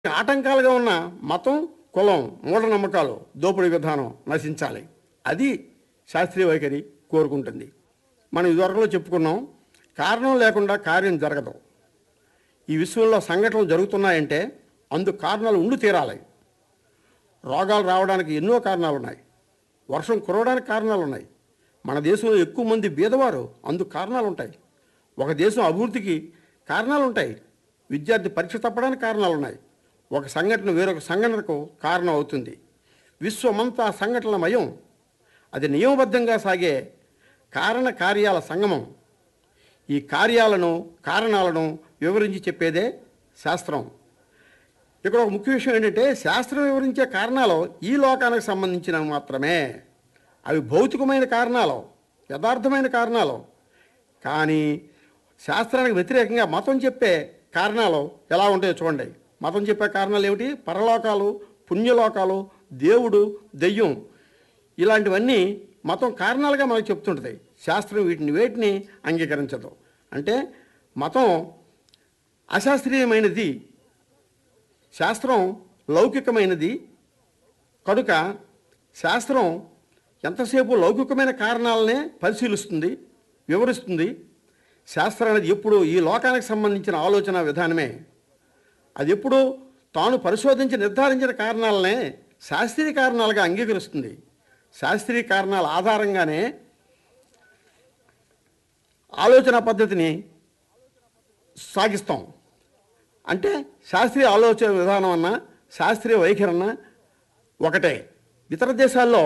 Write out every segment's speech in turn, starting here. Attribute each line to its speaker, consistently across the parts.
Speaker 1: ఆటంకాలుగా ఉన్న మతం కులం మూఢనమ్మకాలు దోపిడీ విధానం నశించాలి అది శాస్త్రీయ వైఖరి కోరుకుంటుంది మనం ఇదివరకులో చెప్పుకున్నాం కారణం లేకుండా కార్యం జరగదు ఈ విశ్వంలో సంఘటనలు జరుగుతున్నాయంటే అందుకు కారణాలు ఉండి తీరాలి రోగాలు రావడానికి ఎన్నో కారణాలు ఉన్నాయి వర్షం కురవడానికి కారణాలు ఉన్నాయి మన దేశంలో ఎక్కువ మంది బీదవారు అందుకు కారణాలు ఉంటాయి ఒక దేశం అభివృద్ధికి కారణాలు ఉంటాయి విద్యార్థి పరీక్ష తప్పడానికి కారణాలు ఉన్నాయి ఒక సంఘటన వేరొక సంఘటనకు కారణం అవుతుంది విశ్వమంతా సంఘటనలమయం అది నియమబద్ధంగా సాగే కారణ కార్యాల సంగమం ఈ కార్యాలను కారణాలను వివరించి చెప్పేదే శాస్త్రం ఇక్కడ ఒక ముఖ్య విషయం ఏంటంటే శాస్త్రం వివరించే కారణాలు ఈ లోకానికి సంబంధించినవి మాత్రమే అవి భౌతికమైన కారణాలు యథార్థమైన కారణాలు కానీ శాస్త్రానికి వ్యతిరేకంగా మతం చెప్పే కారణాలు ఎలా ఉంటాయో చూడండి మతం చెప్పే కారణాలు ఏమిటి పరలోకాలు పుణ్యలోకాలు దేవుడు దెయ్యం ఇలాంటివన్నీ మతం కారణాలుగా మనకు చెప్తుంటుంది శాస్త్రం వీటిని వేటిని అంగీకరించదు అంటే మతం అశాస్త్రీయమైనది శాస్త్రం లౌకికమైనది కనుక శాస్త్రం ఎంతసేపు లౌకికమైన కారణాలనే పరిశీలిస్తుంది వివరిస్తుంది శాస్త్రం అనేది ఎప్పుడు ఈ లోకానికి సంబంధించిన ఆలోచన విధానమే అది ఎప్పుడు తాను పరిశోధించి నిర్ధారించిన కారణాలనే శాస్త్రీయ కారణాలుగా అంగీకరిస్తుంది శాస్త్రీయ కారణాల ఆధారంగానే ఆలోచన పద్ధతిని సాగిస్తాం అంటే శాస్త్రీయ ఆలోచన విధానం అన్న శాస్త్రీయ వైఖరి అన్న ఒకటే ఇతర దేశాల్లో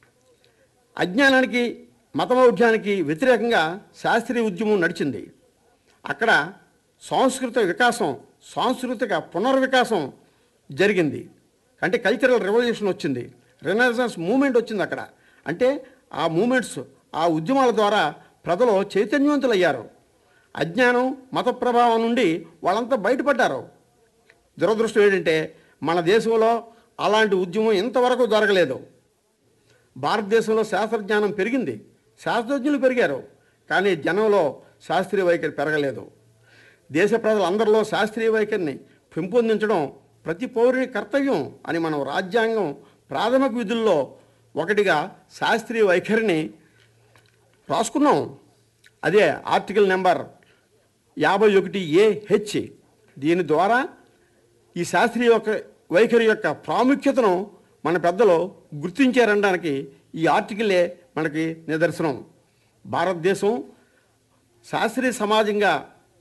Speaker 1: అజ్ఞానానికి మతమౌఢ్యానికి వ్యతిరేకంగా శాస్త్రీయ ఉద్యమం నడిచింది అక్కడ సాంస్కృతిక వికాసం సాంస్కృతిక పునర్వికాసం జరిగింది అంటే కల్చరల్ రెవల్యూషన్ వచ్చింది రెనెసాన్స్ మూమెంట్ వచ్చింది అక్కడ అంటే ఆ మూమెంట్స్ ఆ ఉద్యమాల ద్వారా ప్రజలు చైతన్యవంతులయ్యారు అజ్ఞానం మత ప్రభావం నుండి వాళ్ళంతా బయటపడ్డారు దురదృష్టం ఏంటంటే మన దేశంలో అలాంటి ఉద్యమం ఇంతవరకు జరగలేదు భారతదేశంలో శాస్త్రజ్ఞానం పెరిగింది శాస్త్రజ్ఞులు పెరిగారు కానీ జనంలో శాస్త్రీయ వైఖరి పెరగలేదు దేశ ప్రజలందరిలో శాస్త్రీయ వైఖరిని పెంపొందించడం ప్రతి పౌరుని కర్తవ్యం అని మనం రాజ్యాంగం ప్రాథమిక విధుల్లో ఒకటిగా శాస్త్రీయ వైఖరిని రాసుకున్నాం అదే ఆర్టికల్ నెంబర్ యాభై ఒకటి ఏ హెచ్ దీని ద్వారా ఈ శాస్త్రీయ యొక్క వైఖరి యొక్క ప్రాముఖ్యతను మన పెద్దలు గుర్తించారనడానికి ఈ ఆర్టికలే మనకి నిదర్శనం భారతదేశం శాస్త్రీయ సమాజంగా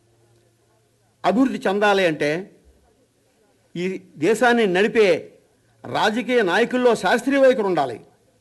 Speaker 1: అభివృద్ధి చెందాలి అంటే ఈ దేశాన్ని నడిపే రాజకీయ నాయకుల్లో శాస్త్రీయ వైఖరి ఉండాలి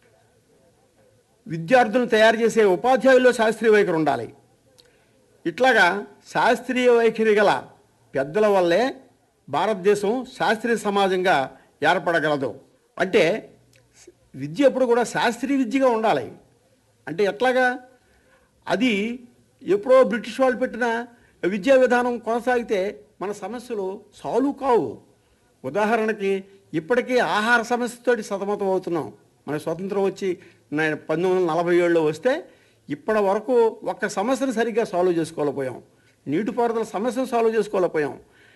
Speaker 1: విద్యార్థులను తయారు చేసే ఉపాధ్యాయుల్లో శాస్త్రీయ వైఖరి ఉండాలి ఇట్లాగా శాస్త్రీయ వైఖరి గల పెద్దల వల్లే భారతదేశం శాస్త్రీయ సమాజంగా ఏర్పడగలదు అంటే విద్య ఎప్పుడు కూడా శాస్త్రీయ విద్యగా ఉండాలి అంటే ఎట్లాగా అది ఎప్పుడో బ్రిటిష్ వాళ్ళు పెట్టిన విద్యా విధానం కొనసాగితే మన సమస్యలు సాల్వ్ కావు ఉదాహరణకి ఇప్పటికీ ఆహార సమస్యతోటి సతమతం అవుతున్నాం మన స్వతంత్రం వచ్చి న- పంతొమ్మిది వందల నలభై ఏడులో వస్తే ఇప్పటి వరకు ఒక్క సమస్యను సరిగ్గా సాల్వ్ చేసుకోలేకపోయాం నీటిపారుదల సమస్యను సాల్వ్ చేసుకోలేకపోయాం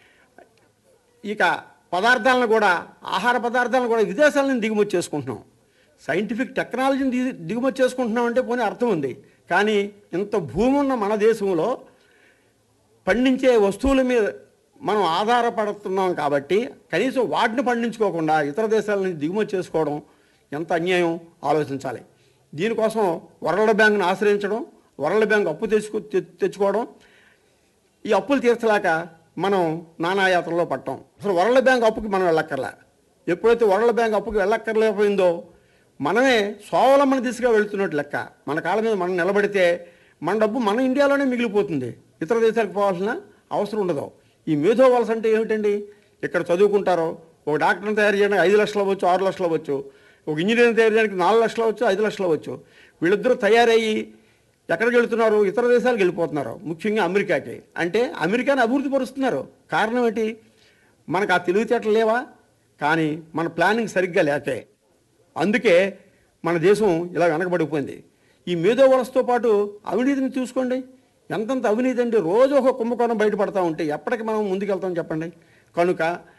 Speaker 1: ఇక పదార్థాలను కూడా ఆహార పదార్థాలను కూడా విదేశాల నుంచి దిగుమతి చేసుకుంటున్నాం సైంటిఫిక్ టెక్నాలజీని దిగు దిగుమతి చేసుకుంటున్నాం అంటే పోనీ అర్థం ఉంది కానీ ఇంత భూమి ఉన్న మన దేశంలో పండించే వస్తువుల మీద మనం ఆధారపడుతున్నాం కాబట్టి కనీసం వాటిని పండించుకోకుండా ఇతర దేశాల నుంచి దిగుమతి చేసుకోవడం ఎంత అన్యాయం ఆలోచించాలి దీనికోసం వరల్డ్ బ్యాంక్ను ఆశ్రయించడం వరల్డ్ బ్యాంక్ అప్పు తెచ్చుకు తె- తెచ్చుకోవడం ఈ అప్పులు తీర్చలేక మనం నానాయాత్రలో పట్టాం అసలు వరల్డ్ బ్యాంక్ అప్పుకి మనం వెళ్ళక్కర్లే ఎప్పుడైతే వరల్డ్ బ్యాంక్ అప్పుకి వెళ్ళక్కర్లేకపోయిందో మనమే స్వావలంబన దిశగా వెళుతున్నట్టు లెక్క మన కాళ్ళ మీద మనం నిలబడితే మన డబ్బు మన ఇండియాలోనే మిగిలిపోతుంది ఇతర దేశాలకు పోవాల్సిన అవసరం ఉండదు ఈ మేధో వలస అంటే ఏమిటండి ఇక్కడ చదువుకుంటారో ఒక డాక్టర్ని తయారు చేయడానికి ఐదు లక్షలు అవ్వచ్చు ఆరు లక్షలు అవ్వచ్చు ఒక ఇంజనీర్ని తయారు చేయడానికి నాలుగు లక్షలు అవ్వచ్చు ఐదు లక్షలు అవ్వచ్చు వీళ్ళిద్దరూ తయారయ్యి ఎక్కడికి వెళ్తున్నారు ఇతర దేశాలకు వెళ్ళిపోతున్నారు ముఖ్యంగా అమెరికాకి అంటే అమెరికాని అభివృద్ధి పరుస్తున్నారు కారణం ఏంటి మనకు ఆ తెలివితేటలు లేవా కానీ మన ప్లానింగ్ సరిగ్గా లేకే అందుకే మన దేశం ఇలా వెనకబడిపోయింది ఈ మేధో వలసతో పాటు అవినీతిని చూసుకోండి ఎంతంత అవినీతి అంటే రోజు ఒక కుంభకోణం బయటపడతా ఉంటే ఎప్పటికి మనం ముందుకెళ్తాం చెప్పండి కనుక